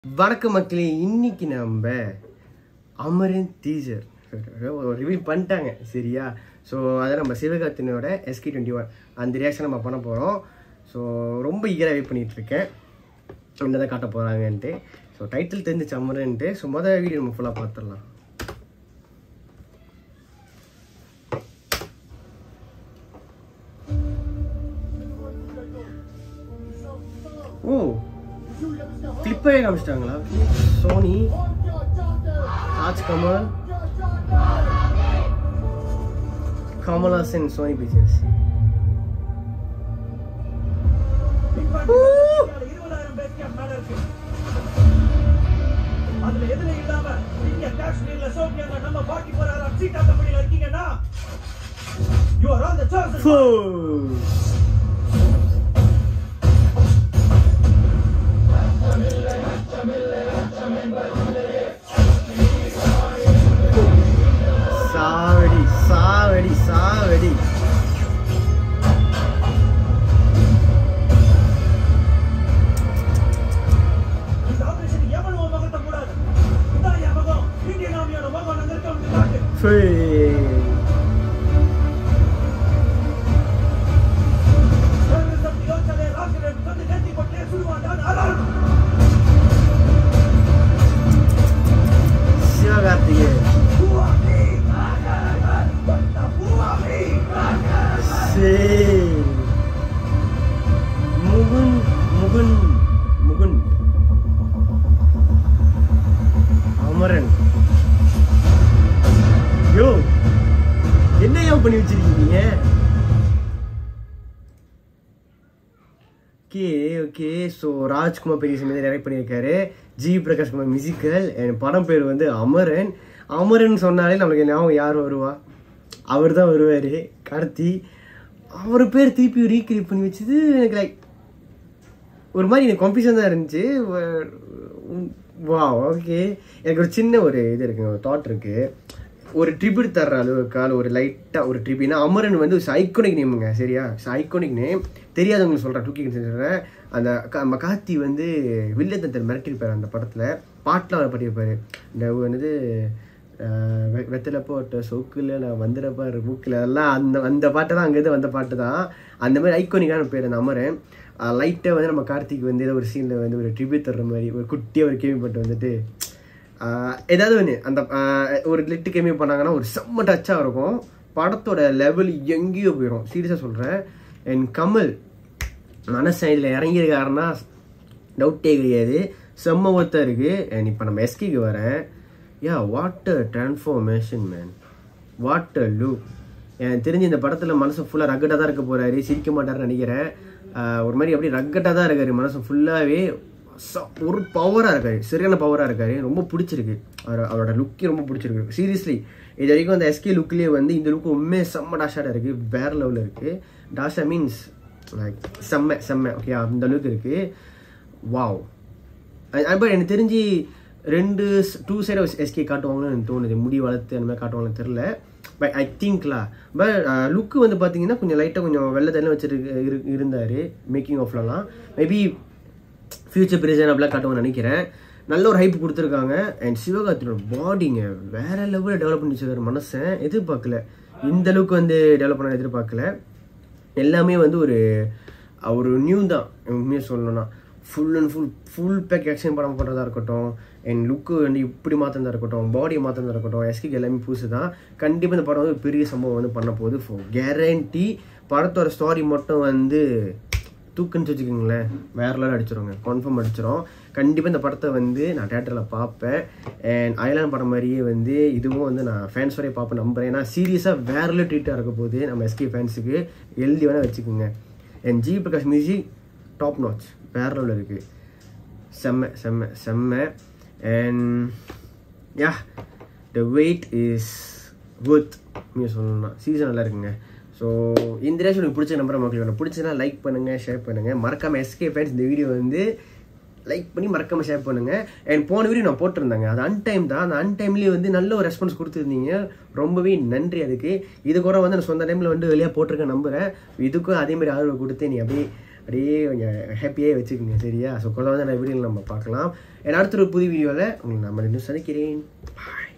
வணக்கம் மக்களே இன்னைக்கு நம்ம அமரன் டீசர் ரிவீல் பண்ணிட்டாங்க சரியா ஸோ அதை நம்ம சிவகார்த்தினோட எஸ்கே டுவெண்ட்டி ஒன் அந்த ரியாக்ஷன் நம்ம பண்ண போகிறோம் ஸோ ரொம்ப ஈகராக வெயிட் பண்ணிட்டு இருக்கேன் என்னதான் காட்ட போகிறாங்கன்ட்டு ஸோ டைட்டில் தெரிஞ்சிச்சு அமரன்ட்டு ஸோ மொதல் வீடியோ நம்ம ஃபுல்லாக பார்த்துடலாம் ஓ கிளிப்பே காமிச்சிட்டாங்களா Sony Raj Kamal Kamal Haasan Sony Pictures இருபதாயிரம் பேருக்கு மேல இருக்கு அதுல எதுல இல்லாம நீங்க காஷ்மீர்ல சோக்கியாங்க நம்ம பாக்கி போறாரு சீட்டா கம்பெனில இருக்கீங்கன்னா you are all the choice சாவடி சாவடி சாவடி இந்த ஆபரேஷன் எவன் உன் முகத்தை கூடாது இதான் என் முகம் இந்தியன் ஆர்மியோட முகம் அங்க இருக்கவனுக்கு காட்டு terrorism யோசனை ராக்கெட் வந்து நேத்தி பட்டே சுடுவாண்டான் அலால் சிவகார்த்திகேயன் பூவாமி பூவாமி சே முகுன் முகுன் முகுன் அமரன் யோ என்னையா பண்ணி வச்சிருக்கீங்க ஓகே ஓகே ஸோ ராஜ்குமார் பெரிய சமயத்தில் டைரக்ட் பண்ணியிருக்காரு ஜி பிரகாஷ் குமார் மியூசிக்கல் என் படம் பேர் வந்து அமரன் அமரன் சொன்னாலே நம்மளுக்கு ஞாபகம் யார் வருவா அவர் தான் வருவார் கார்த்தி அவர் பேர் திருப்பி ரீக்ரியேட் பண்ணி வச்சது எனக்கு லைக் ஒரு மாதிரி எனக்கு கன்ஃபியூஷன் தான் இருந்துச்சு வா ஓகே எனக்கு ஒரு சின்ன ஒரு இது இருக்குங்க ஒரு தாட் இருக்கு ஒரு ட்ரிபியூட் தர்ற அளவுக்கால் ஒரு லைட்டாக ஒரு ட்ரிபியூனா அமரன் வந்து ஐக்கோனிக் நேமுங்க சரியா ஐக்கோனிக் நேம் தெரியாதவங்களுக்கு சொல்கிறேன் டூக்கி சொல்கிறேன் அந்த க- நம்ம கார்த்தி வந்து வில்லத்தத்தை மிரட்டியிருப்பார் அந்த படத்தில் பாட்டில் அவர் பாடியிருப்பார் இந்த என்னது ஆஹ் வெ- வெத்தலை போட்ட சொக்குல நான் வந்துடப்பாரு மூக்கில் அதெல்லாம் அந்த அந்த பாட்டு தான் அங்கேருந்து வந்த பாட்டு தான் அந்த மாதிரி ஐக்கோனிக்கான பேர் அந்த அமரன் லைட்டாக வந்து நம்ம கார்த்திக் வந்து ஏதோ ஒரு சீனில் வந்து ஒரு ட்ரிபியூட் தர்ற மாதிரி ஒரு குட்டியாக ஒரு கேள்விப்பட்டு வந்துட்டு ஆஹ் ஏதாவது ஒன்று அந்த ஆஹ் ஒரு லிட்டு கேமியோ பண்ணாங்கன்னா ஒரு செம்ம டச்சாக இருக்கும் படத்தோட லெவல் எங்கேயோ போயிடும் சீரியஸாக சொல்கிறேன் என் கமல் மனசைடில் இறங்கியிருக்காருன்னா டவுட்டே கிடையாது செம்ம ஒத்தா இருக்குது அண்ட் இப்போ நம்ம எஸ்கிக்கு வரேன் yeah water transformation man water look எனக்கு தெரிஞ்சு இந்த படத்தில் மனசு ஃபுல்லாக ரக்கட்டாக தான் இருக்க போகிறாரு சிரிக்க மாட்டாருன்னு நினைக்கிறேன் ஆஹ் ஒரு மாதிரி அப்படியே ரக்கட்டாக தான் இருக்காரு மனசு ஃபுல்லாகவே ஒரு பவராக இருக்காரு சரியான பவராக இருக்காரு ரொம்ப பிடிச்சிருக்கு அவர் அவரோட லுக்கே ரொம்ப பிடிச்சிருக்கு சீரியஸ்லி இது வரைக்கும் அந்த எஸ்கே லுக்லேயே வந்து இந்த லுக் உண்மையே செம்ம டாஷாக இருக்குது வேற லெவலில் இருக்குது டாஷா மீன்ஸ் லைக் செம்ம செம்ம ஓகே அந்த அளவுக்கு இருக்குது வாவ் பட் எனக்கு தெரிஞ்சு ரெண்டு டூ சைடு எஸ்கே காட்டுவாங்கன்னு எனக்கு தோணுது முடி வளர்த்து அந்த மாதிரி காட்டுவாங்கன்னு தெரில பட் ஐ திங்க்லா பட் லுக்கு வந்து பார்த்தீங்கன்னா கொஞ்சம் லைட்டாக கொஞ்சம் வெள்ளை தண்ணி வச்சிருக்கு இரு- இருந்தாரு மேக்கிங் ஆஃப்லலாம் மேபி ஃபியூச்சர் பிரசன் அப்படிலாம் காட்டுவாங்கன்னு நினைக்கிறேன் நல்ல ஒரு ஹைப் கொடுத்துருக்காங்க அண்ட் சிவகார்த்தியோட பாடிங்க வேற லெவலில் டெவலப் பண்ணி வச்சிருக்காரு மனசை எதிர்பார்க்கல இந்த அளவுக்கு வந்து டெவலப் பண்ண எதிர்பார்க்கல எல்லாமே வந்து ஒரு ஒரு நியூ தான் உண்மையாக சொல்லணும்னா full and full full pack action படம் பண்ணுறதா இருக்கட்டும் என் லுக்கு வந்து இப்படி மாற்றினதா இருக்கட்டும் பாடியை மாற்றினதா இருக்கட்டும் எஸ்கிக்கு எல்லாமே புதுசு தான் கண்டிப்பாக இந்த படம் வந்து ஒரு பெரிய சம்பவம் வந்து பண்ண போகுது ஃபோர் கேரண்டி படத்தோட ஸ்டாரி மட்டும் வந்து தூக்குன்னு வச்சுக்கோங்களேன் வேற லெவல் அடிச்சிருங்க கன்ஃபார்ம் அடிச்சிரும் கண்டிப்பாக இந்த படத்தை வந்து நான் தேட்டரில் பார்ப்பேன் அண்ட் அயலான் படம் மாதிரியே வந்து இதுவும் வந்து நான் ஃபேன்ஸ் வரையும் பார்ப்பேன் நம்புறேன் ஏன்னா சீரியஸாக வேற லெவல் ட்ரீட்டாக இருக்க போகுது நம்ம எஸ்கே ஃபேன்ஸுக்கு எழுதி வேணால் வச்சுக்கோங்க and G Prakash music top notch வேற லெவலில் இருக்குது செம்ம செம்ம செம்ம and yeah the wait is good நீங்கள் சொல்லணும்னா சீசன் நல்லா இருக்குங்க ஸோ இந்த ரேஷன் உங்களுக்கு பிடிச்ச நம்பர் மக்கள் வேணும் பிடிச்சனா லைக் பண்ணுங்கள் ஷேர் பண்ணுங்கள் மறக்காமல் எஸ்கே ஃபேன்ஸ் இந்த வீடியோ வந்து லைக் பண்ணி மறக்காமல் ஷேர் பண்ணுங்கள் அண்ட் போன வீடியோ நான் போட்டிருந்தேங்க அது அன்டைம் தான் அந்த அன்டைம்லேயே வந்து நல்ல ஒரு ரெஸ்பான்ஸ் கொடுத்துருந்தீங்க ரொம்பவே நன்றி அதுக்கு இது கூட வந்து நான் சொந்த டைமில் வந்து வெளியாக போட்டிருக்கேன் நம்புகிறேன் இதுக்கும் அதே மாதிரி ஆதரவு கொடுத்து நீ அப்படியே அப்படியே கொஞ்சம் ஹாப்பியாக வச்சுக்கோங்க சரியா ஸோ கொஞ்சம் கொஞ்சம் வீடியோவில் நம்ம பார்க்கலாம் ஏன்னா அடுத்த ஒரு புது வீடியோவில் உங்களுக்கு நம்ம இன்னும் சந்திக்கிறேன் பாய்